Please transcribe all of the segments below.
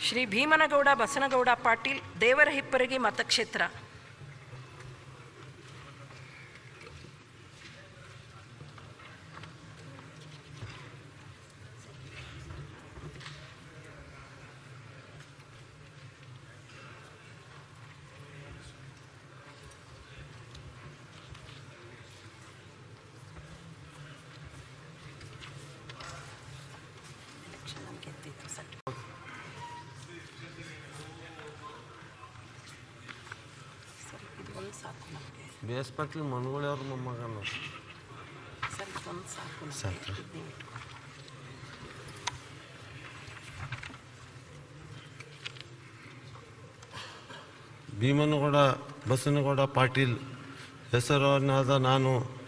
ಶ್ರೀ ಭೀಮನಗೌಡ ಬಸನಗೌಡ ಪಾಟೀಲ್ ದೇವರ ಹಿಪ್ಪರಗಿ ಮತಕ್ಷೇತ್ರ B S Patil Manguli ಅವ್ರ ಮೊಮ್ಮಗನ ಸಾಕು ಭೀಮನಗೌಡ ಬಸನಗೌಡ ಪಾಟೀಲ್ ಹೆಸರನ್ನಾದ ನಾನು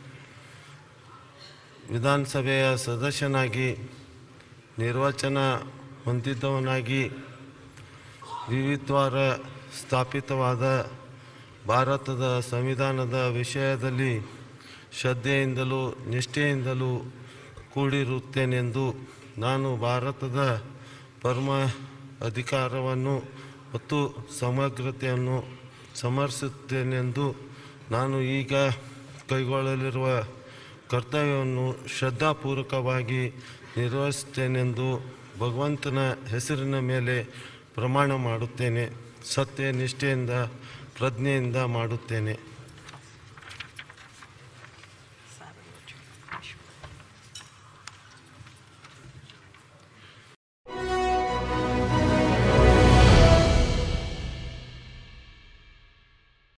ವಿಧಾನಸಭೆಯ ಸದಸ್ಯನಾಗಿ ನಿರ್ವಚನ ಹೊಂದಿದ್ದವನಾಗಿ ವಿವಿತ್ವಾರ ಸ್ಥಾಪಿತವಾದ ಭಾರತದ ಸಂವಿಧಾನದ ವಿಷಯದಲ್ಲಿ ಶ್ರದ್ಧೆಯಿಂದಲೂ ನಿಷ್ಠೆಯಿಂದಲೂ ಕೂಡಿರುತ್ತೇನೆಂದು ನಾನು ಭಾರತದ ಪರಮ ಅಧಿಕಾರವನ್ನು ಮತ್ತು ಸಮಗ್ರತೆಯನ್ನು ಸಮರ್ಸುತ್ತೇನೆಂದು ನಾನು ಈಗ ಕೈಗೊಳ್ಳಲಿರುವ ಕರ್ತವ್ಯವನ್ನು ಶ್ರದ್ಧಾಪೂರ್ವಕವಾಗಿ ನಿರ್ವಹಿಸುತ್ತೇನೆಂದು ಭಗವಂತನ ಹೆಸರಿನ ಮೇಲೆ ಪ್ರಮಾಣ ಮಾಡುತ್ತೇನೆ ಸತ್ಯ ನಿಷ್ಠೆಯಿಂದ ಪ್ರಜ್ಞೆಯಿಂದ ಮಾಡುತ್ತೇನೆ